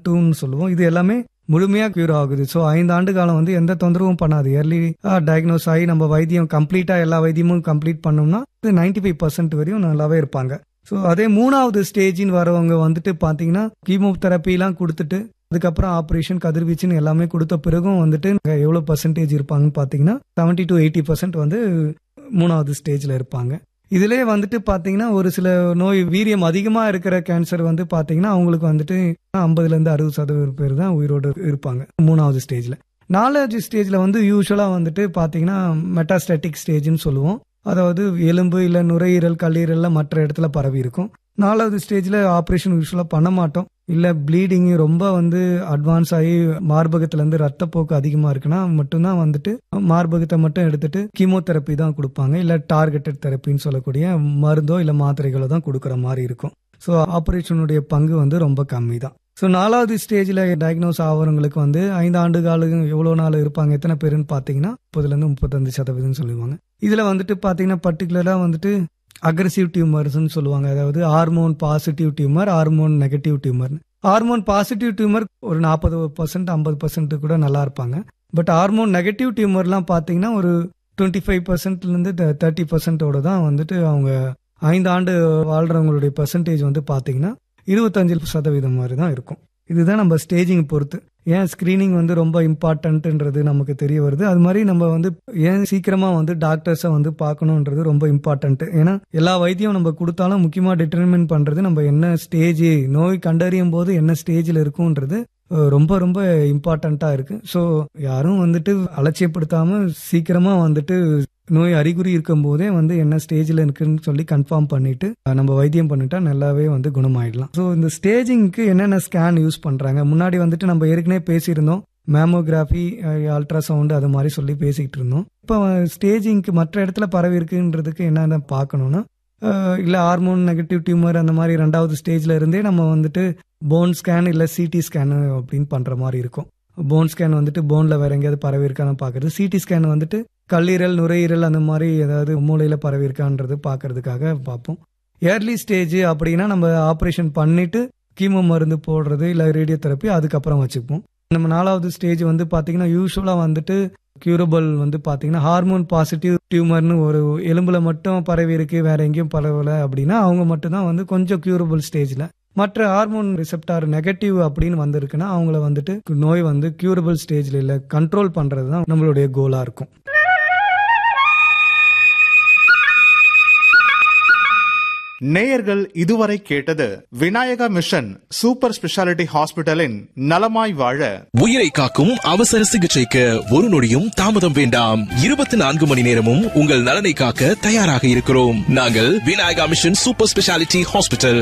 டூன்னு சொல்லுவோம் இது எல்லாமே முழுமையா கியூர் ஆகுது ஸோ ஐந்து ஆண்டு காலம் வந்து எந்த தொந்தரவும் பண்ணாது இயர்லி டயக்னோஸ் ஆகி நம்ம வைத்தியம் கம்ப்ளீட்டா எல்லா வைத்தியமும் கம்ப்ளீட் பண்ணோம்னா நைன்டி ஃபைவ் பர்சன்ட் வரையும் நல்லாவே இருப்பாங்க ஸோ அதே மூணாவது ஸ்டேஜின்னு வரவங்க வந்துட்டு பார்த்தீங்கன்னா கீமோதெரப்பிலாம் கொடுத்துட்டு அதுக்கப்புறம் ஆப்ரேஷன் கதிர்வீச்சுன்னு எல்லாமே கொடுத்த பிறகும் வந்துட்டு எவ்வளோ பர்சன்டேஜ் இருப்பாங்கன்னு பார்த்தீங்கன்னா செவன்டி டு எயிட்டி பர்சன்ட் வந்து மூணாவது ஸ்டேஜில் இருப்பாங்க இதுலயே வந்துட்டு பாத்தீங்கன்னா ஒரு சில நோய் வீரியம் அதிகமா இருக்கிற கேன்சர் வந்து பாத்தீங்கன்னா அவங்களுக்கு வந்துட்டு ஐம்பதுல இருந்து அறுபது சதவீதம் பேர் தான் உயிரோடு இருப்பாங்க மூணாவது ஸ்டேஜ்ல நாலாவது ஸ்டேஜ்ல வந்து யூஸ்வலா வந்துட்டு பாத்தீங்கன்னா மெட்டாஸ்டாட்டிக் ஸ்டேஜ்னு சொல்லுவோம் அதாவது எலும்பு இல்ல நுரையீரல் கல்லீரல்ல மற்ற இடத்துல பரவி இருக்கும் நாலாவது ஸ்டேஜ்ல ஆப்ரேஷன் யூஸ்வலா பண்ண மாட்டோம் இல்ல ப்ளீடிங் ரொம்ப வந்து அட்வான்ஸ் ஆகி மார்பகத்துல இருந்து ரத்தப்போக்கு அதிகமா இருக்குன்னா மட்டும்தான் வந்துட்டு மார்பகத்தை மட்டும் எடுத்துட்டு கீமோதெரப்பி தான் கொடுப்பாங்க இல்ல டார்கெட்டட் தெரப்பின்னு சொல்லக்கூடிய மருந்தோ இல்ல மாத்திரைகளோ தான் கொடுக்கற மாதிரி இருக்கும் ஸோ ஆப்ரேஷனுடைய பங்கு வந்து ரொம்ப கம்மி தான் ஸோ நாலாவது ஸ்டேஜில் டயக்னோஸ் ஆகிறவங்களுக்கு வந்து ஐந்து ஆண்டு காலம் எவ்வளோ நாள் இருப்பாங்க எத்தனை பேருன்னு பார்த்தீங்கன்னா முப்பதுலேருந்து முப்பத்தஞ்சு சதவீதம் சொல்லுவாங்க இதில் வந்துட்டு பார்த்தீங்கன்னா பர்டிகுலராக வந்துட்டு அக்ரஸிவ் டியூமர்ஸ்னு சொல்லுவாங்க அதாவது hormone positive tumour hormone negative tumour hormone positive tumour ஒரு நாற்பது பர்சன்ட் ஐம்பது பர்சன்ட் கூட நல்லா இருப்பாங்க பட் ஹார்மோன் நெகட்டிவ் டியூமர்லாம் பார்த்தீங்கன்னா ஒரு டுவெண்ட்டி ஃபைவ் பர்சன்ட்லேருந்து தேர்ட்டி பர்சன்டோட தான் வந்துட்டு அவங்க ஐந்து ஆண்டு வாழ்றவங்களுடைய பர்சன்டேஜ் வந்து பார்த்தீங்கன்னா இருபத்தஞ்சு சதவீதம் மாதிரி தான் இருக்கும் இதுதான் நம்ம ஸ்டேஜிங் பொறுத்து ஏன் ஸ்கிரீனிங் வந்து ரொம்ப இம்பார்ட்டன்ட்ன்றது நமக்கு தெரிய வருது அது மாதிரி நம்ம வந்து ஏன் சீக்கிரமா வந்து டாக்டர்ஸை வந்து பார்க்கணுன்றது ரொம்ப இம்பார்ட்டன்ட் ஏன்னா எல்லா வைத்தியம் நம்ம கொடுத்தாலும் முக்கியமா டிட்டர்மின் பண்றது நம்ம என்ன ஸ்டேஜ் நோய் கண்டறியும் போது என்ன ஸ்டேஜில் இருக்கும்ன்றது ரொம்ப ரொம்ப இம்பார்ட்டண்டா இருக்கு ஸோ யாரும் வந்துட்டு அலட்சியப்படுத்தாம சீக்கிரமா வந்துட்டு நோய் அறிகுறி இருக்கும் போதே வந்து என்ன ஸ்டேஜில் இருக்குன்னு சொல்லி கன்ஃபார்ம் பண்ணிட்டு நம்ம வைத்தியம் பண்ணிட்டா நல்லாவே வந்து குணமாயிடலாம் ஸோ இந்த ஸ்டேஜிங்க்கு என்னென்ன ஸ்கேன் யூஸ் பண்றாங்க முன்னாடி வந்துட்டு நம்ம ஏற்கனவே பேசியிருந்தோம் மேமோகிராஃபி அல்ட்ராசவுண்ட் அது மாதிரி சொல்லி பேசிக்கிட்டு இருந்தோம் இப்போ ஸ்டேஜிங்க்கு மற்ற இடத்துல பரவி இருக்குன்றதுக்கு என்னென்ன பார்க்கணும்னா இல்லை ஹார்மோன் நெகட்டிவ் டியூமர் அந்த மாதிரி ரெண்டாவது ஸ்டேஜ்ல இருந்தே நம்ம வந்துட்டு போன் ஸ்கேன் இல்லை சிடி ஸ்கேன் அப்படின்னு பண்ற மாதிரி இருக்கும் போன் ஸ்கேன் வந்துட்டு போன்ல வேற எங்கேயாவது பரவி இருக்கான்னு பாக்குறது சிடி ஸ்கேன் வந்துட்டு கல்லீரல் நுரையீரல் அந்த மாதிரி ஏதாவது மூளையில பரவி இருக்கான்றது பாக்குறதுக்காக பார்ப்போம் ஏர்லி ஸ்டேஜ் அப்படின்னா நம்ம ஆப்ரேஷன் பண்ணிட்டு கீமோ மருந்து போடுறது இல்லை ரேடியோ தெரப்பி அதுக்கப்புறம் வச்சுப்போம் நம்ம நாலாவது ஸ்டேஜ் வந்து பாத்தீங்கன்னா யூஸ்வலா வந்துட்டு கியூரபிள் வந்து பாத்தீங்கன்னா ஹார்மோன் பாசிட்டிவ் டியூமர்னு ஒரு எலும்புல மட்டும் பரவி இருக்கு வேற எங்கேயும் பரவல அப்படின்னா அவங்க மட்டும் தான் வந்து கொஞ்சம் கியூரபிள் ஸ்டேஜ்ல மற்ற ஹார்மோன் ரிசெப்டார் நெகட்டிவ் அப்படின்னு வந்திருக்குன்னா அவங்கள வந்துட்டு நோய் வந்து கியூரபிள் ஸ்டேஜ்ல இல்ல கண்ட்ரோல் பண்றது தான் நம்மளுடைய கோலா இருக்கும் நேயர்கள் இதுவரை கேட்டது விநாயகா மிஷன் சூப்பர் ஸ்பெஷாலிட்டி ஹாஸ்பிட்டலின் நலமாய் வாழ உயிரை காக்கும் அவசர சிகிச்சைக்கு ஒரு நொடியும் தாமதம் வேண்டாம் இருபத்தி நான்கு மணி நேரமும் உங்கள் நலனை காக்க தயாராக இருக்கிறோம் நாங்கள் Vinayaka mission super speciality hospital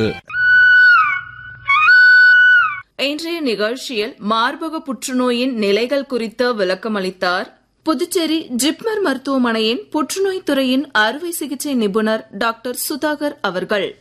இன்றைய நிகழ்ச்சியில் மார்பக புற்றுநோயின் நிலைகள் குறித்து விளக்கமளித்தார் புதுச்சேரி ஜிப்மர் மருத்துவமனையின் புற்றுநோய் துறையின் அறுவை சிகிச்சை நிபுணர் டாக்டர் சுதாகர் அவர்கள்